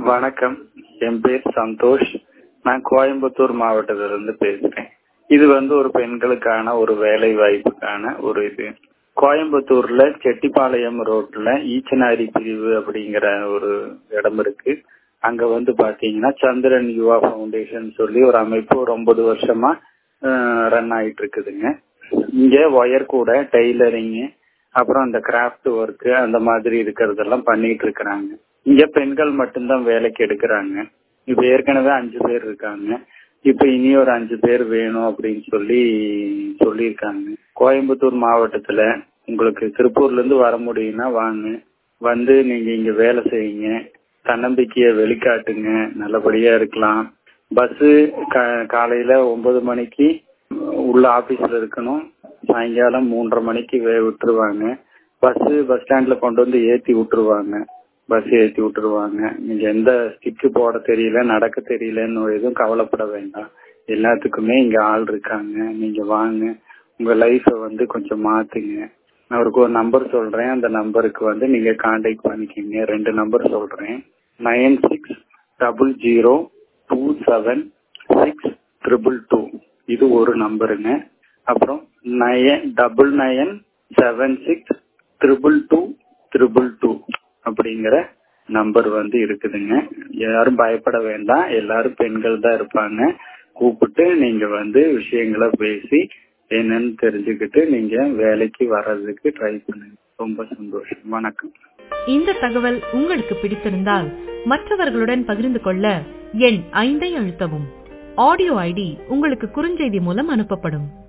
வணக்கம் என் பேர் சந்தோஷ் நான் கோயம்புத்தூர் மாவட்டத்திலிருந்து பேசுறேன் இது வந்து ஒரு பெண்களுக்கான ஒரு வேலை வாய்ப்புக்கான ஒரு இது கோயம்புத்தூர்ல செட்டிப்பாளையம் ரோட்ல ஈச்சனாரி பிரிவு அப்படிங்கிற ஒரு இடம் இருக்கு அங்க வந்து பாத்தீங்கன்னா சந்திரன் யுவா ஃபவுண்டேஷன் சொல்லி ஒரு அமைப்பு ஒரு ஒன்பது வருஷமா ரன் ஆயிட்டு இருக்குதுங்க இங்க ஒயர் கூட டெய்லரிங் அப்புறம் அந்த கிராஃப்ட் ஒர்க் அந்த மாதிரி இருக்கிறதெல்லாம் பண்ணிட்டு இருக்கிறாங்க இங்க பெண்கள் மட்டும்தான் வேலைக்கு எடுக்கிறாங்க இப்ப ஏற்கனவே அஞ்சு பேர் இருக்காங்க இப்ப இனி ஒரு அஞ்சு பேர் வேணும் அப்படின்னு சொல்லி சொல்லியிருக்காங்க கோயம்புத்தூர் மாவட்டத்துல உங்களுக்கு திருப்பூர்ல இருந்து வர முடியும்னா வாங்க வந்து நீங்க இங்க வேலை செய்யுங்க தன்னம்பிக்கைய வெளிக்காட்டுங்க நல்லபடியா இருக்கலாம் பஸ் காலையில ஒன்பது மணிக்கு உள்ள ஆபீஸ்ல இருக்கணும் சாயங்காலம் மூன்றரை மணிக்கு விட்டுருவாங்க பஸ் பஸ் ஸ்டாண்ட்ல கொண்டு வந்து ஏத்தி விட்டுருவாங்க பஸ் ஏத்தி விட்டுருவாங்க நீங்க எந்த ஸ்டிக்கு போட தெரியல நடக்க தெரியலன்னு எதுவும் கவலைப்பட வேண்டாம் எல்லாத்துக்குமே இங்க ஆள் இருக்காங்க நீங்க வாங்க உங்க லைஃப வந்து கொஞ்சம் மாத்துங்க நான் அவருக்கு ஒரு நம்பர் சொல்றேன் அந்த நம்பருக்கு வந்து நீங்க கான்டாக்ட் பண்ணிக்கோங்க ரெண்டு நம்பர் சொல்றேன் nine six double zero two seven six triple two இது ஒரு நம்பருங்க அப்புறம் nine double nine seven six triple two triple two அப்படிங்கிற நம்பர் வந்து இருக்குதுங்க யாரும் பயப்பட வேண்டாம் எல்லாரும் பெண்கள் தான் இருப்பாங்க கூப்பிட்டு நீங்க வந்து விஷயங்களை பேசி என்னன்னு தெரிஞ்சுக்கிட்டு நீங்க வேலைக்கு வர்றதுக்கு ட்ரை பண்ணுங்க ரொம்ப சந்தோஷம் வணக்கம் இந்த தகவல் உங்களுக்கு பிடித்திருந்தால் மற்றவர்களுடன் பகிர்ந்து கொள்ள எண் ஐந்தை அழுத்தவும் ஆடியோ ஐடி உங்களுக்கு குறுஞ்செய்தி மூலம் அனுப்பப்படும்